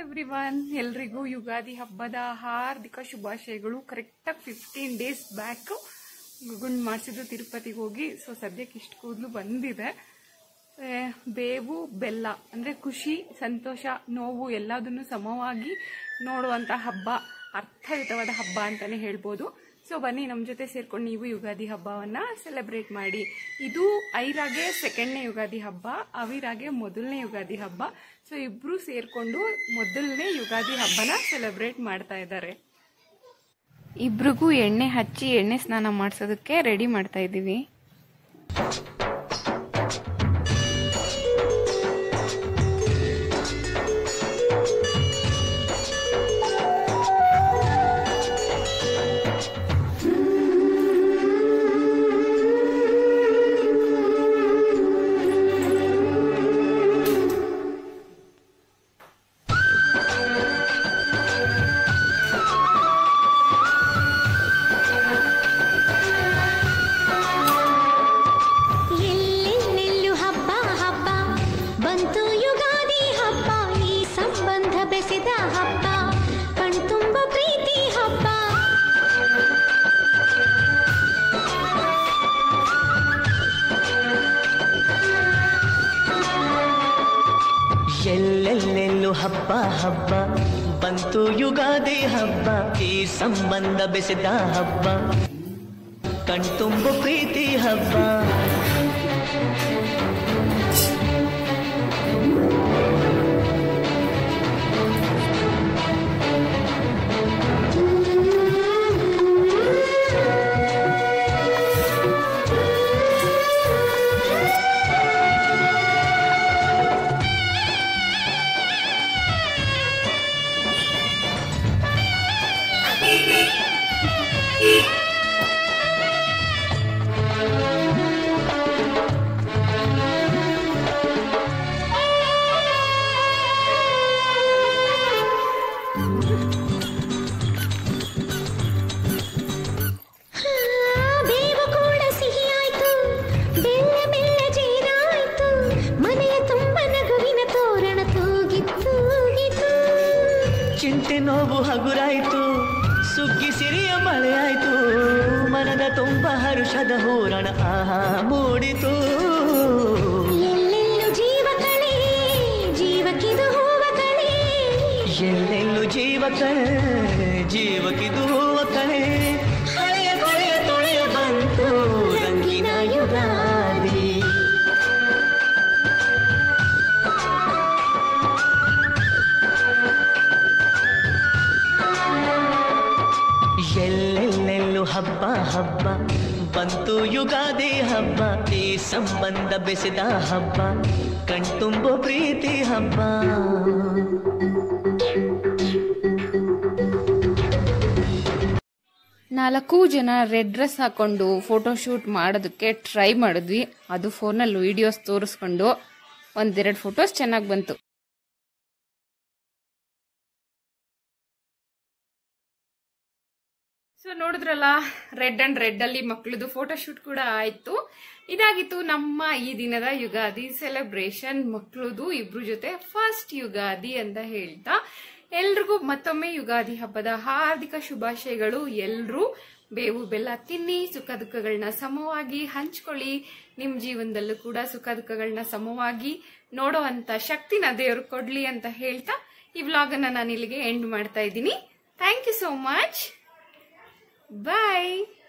Everyone ಎಲ್ರಿಗೂ ಯುಗಾದಿ ಹಬ್ಬದ ಹಾರ್ದಿಕ ಶುಭಾಶಯಗಳು ಕರೆಕ್ಟಾಗಿ ಫಿಫ್ಟೀನ್ ಡೇಸ್ ಬ್ಯಾಕ್ ಗುಂಡ್ ಮಾಡಿಸಿದ್ದು ತಿರುಪತಿಗೆ ಹೋಗಿ ಸೊ ಸದ್ಯಕ್ಕೆ ಇಷ್ಟು ಕೂದಲು ಬಂದಿದೆ ಏ, ಬೇವು ಬೆಲ್ಲ ಅಂದ್ರೆ ಖುಷಿ ಸಂತೋಷ ನೋವು ಎಲ್ಲದನ್ನು ಸಮವಾಗಿ ನೋಡುವಂತ ಹಬ್ಬ ಅರ್ಥಯುತವಾದ ಹಬ್ಬ ಅಂತಾನೆ ಹೇಳ್ಬೋದು ಸೊ ಬನ್ನಿ ನಮ್ಮ ಜೊತೆ ಸೇರ್ಕೊಂಡು ನೀವು ಯುಗಾದಿ ಹಬ್ಬವನ್ನ ಸೆಲೆಬ್ರೇಟ್ ಮಾಡಿ ಇದು ಐರಾಗೆ ಸೆಕೆಂಡ್ನೇ ಯುಗಾದಿ ಹಬ್ಬ ಅವಿರಾಗೆ ಮೊದಲನೇ ಯುಗಾದಿ ಹಬ್ಬ ಸೊ ಇಬ್ರು ಸೇರ್ಕೊಂಡು ಮೊದಲನೇ ಯುಗಾದಿ ಹಬ್ಬನ ಸೆಲೆಬ್ರೇಟ್ ಮಾಡ್ತಾ ಇದ್ದಾರೆ ಇಬ್ರಿಗೂ ಎಣ್ಣೆ ಹಚ್ಚಿ ಎಣ್ಣೆ ಸ್ನಾನ ಮಾಡಿಸೋದಕ್ಕೆ ರೆಡಿ ಮಾಡ್ತಾ ಇದ್ದೀವಿ ಎಲ್ಲೆಲ್ಲೆಲ್ಲೂ ಹಬ್ಬ ಹಬ್ಬ ಬಂತು ಯುಗಾದಿ ಹಬ್ಬ ಈ ಸಂಬಂಧ ಬೆಸೆದ ಹಬ್ಬ ಕಣ್ತುಂಬ ಪ್ರೀತಿ ಹಬ್ಬ ಎಲ್ಲೆಲ್ಲೆಲ್ಲೂ ಹಬ್ಬ ಹಬ್ಬ ಬಂತು ಯುಗಾದಿ ಹಬ್ಬ ಈ ಸಂಬಂಧ ಬೆಸೆದ ಹಬ್ಬ ಕಣ್ತುಂಬು ಪ್ರೀತಿ ಹಬ್ಬ ಹಾ, ಬೇವು ಕೂಡ ಸಿಹಿಯಾಯ್ತು ಬೆಲ್ಲ ಬೆಲ್ಲ ಜೇನಾಯ್ತು ಮನೆಯ ತುಂಬ ನಗುವಿನ ತೋರಣ ತೂಗಿತ್ತು ತೂಗಿತು ಚಿಂತೆ ನೋವು ಹಗುರಾಯ್ತು ಸುಗ್ಗಿ ಸಿರಿಯ ಮಳೆಯಾಯ್ತು ಮನದ ತುಂಬ ಹರುಷದ ಹೂರಣ ಆಹಾ ಮೂಡಿತು ಎಲ್ಲೆಲ್ಲೂ ಜೀವ ಕಳೆ ಜೀವಕ್ಕಿದು ಹೂವ ಕಳೆ ಎಲ್ಲೆಲ್ಲೂ ಜೀವ ಕಳೆ ಜೀವಕ್ಕಿದು ಹೂವ ಕಳೆ ಹಳೆಯ ಕೊಳೆಯ ತೊಳೆಯ ಬಂತು ರಂಗಿನ ಯುಗಾದಿ ಎಲ್ಲೆಲ್ಲೆಲ್ಲೂ ಹಬ್ಬ ಹಬ್ಬ ಬಂತು ಯುಗಾದಿ ಹಬ್ಬ ಈ ಸಂಬಂಧ ಬೆಸೆದ ಹಬ್ಬ ಕಣ್ತುಂಬು ಪ್ರೀತಿ ಹಬ್ಬ ನಾಲ್ಕು ಜನ ರೆಡ್ ಡ್ರೆಸ್ ಹಾಕೊಂಡು ಫೋಟೋ ಶೂಟ್ ಮಾಡೋದಕ್ಕೆ ಟ್ರೈ ಮಾಡಿದ್ವಿ ಅದು ಫೋನಲ್ಲಿ ವಿಡಿಯೋಸ್ ತೋರಿಸ್ಕೊಂಡು ಒಂದೆರಡು ಫೋಟೋಸ್ ಚೆನ್ನಾಗಿ ಬಂತು ಸೊ ನೋಡಿದ್ರಲ್ಲ ರೆಡ್ ಅಂಡ್ ರೆಡ್ ಅಲ್ಲಿ ಮಕ್ಕಳದು ಫೋಟೋ ಶೂಟ್ ಕೂಡ ಆಯ್ತು ಇದಾಗಿತ್ತು ನಮ್ಮ ಈ ದಿನದ ಯುಗಾದಿ ಸೆಲೆಬ್ರೇಷನ್ ಮಕ್ಕಳದು ಇಬ್ರು ಜೊತೆ ಫಸ್ಟ್ ಯುಗಾದಿ ಅಂತ ಹೇಳ್ತಾ ಎಲ್ರಿಗೂ ಮತ್ತೊಮ್ಮೆ ಯುಗಾದಿ ಹಬ್ಬದ ಹಾರ್ದಿಕ ಶುಭಾಶಯಗಳು ಎಲ್ರೂ ಬೇವು ಬೆಲ್ಲ ತಿನ್ನಿ ಸುಖ ದುಃಖಗಳನ್ನ ಸಮವಾಗಿ ಹಂಚ್ಕೊಳ್ಳಿ ನಿಮ್ ಜೀವನದಲ್ಲೂ ಕೂಡ ಸುಖ ದುಃಖಗಳನ್ನ ಸಮವಾಗಿ ನೋಡೋ ಅಂತ ಶಕ್ತಿನ ದೇವ್ರು ಕೊಡ್ಲಿ ಅಂತ ಹೇಳ್ತಾ ಈ ವ್ಲಾಗ್ ಅನ್ನ ನಾನು ಇಲ್ಲಿಗೆ ಎಂಡ್ ಮಾಡ್ತಾ ಇದ್ದೀನಿ thank you so much Bye.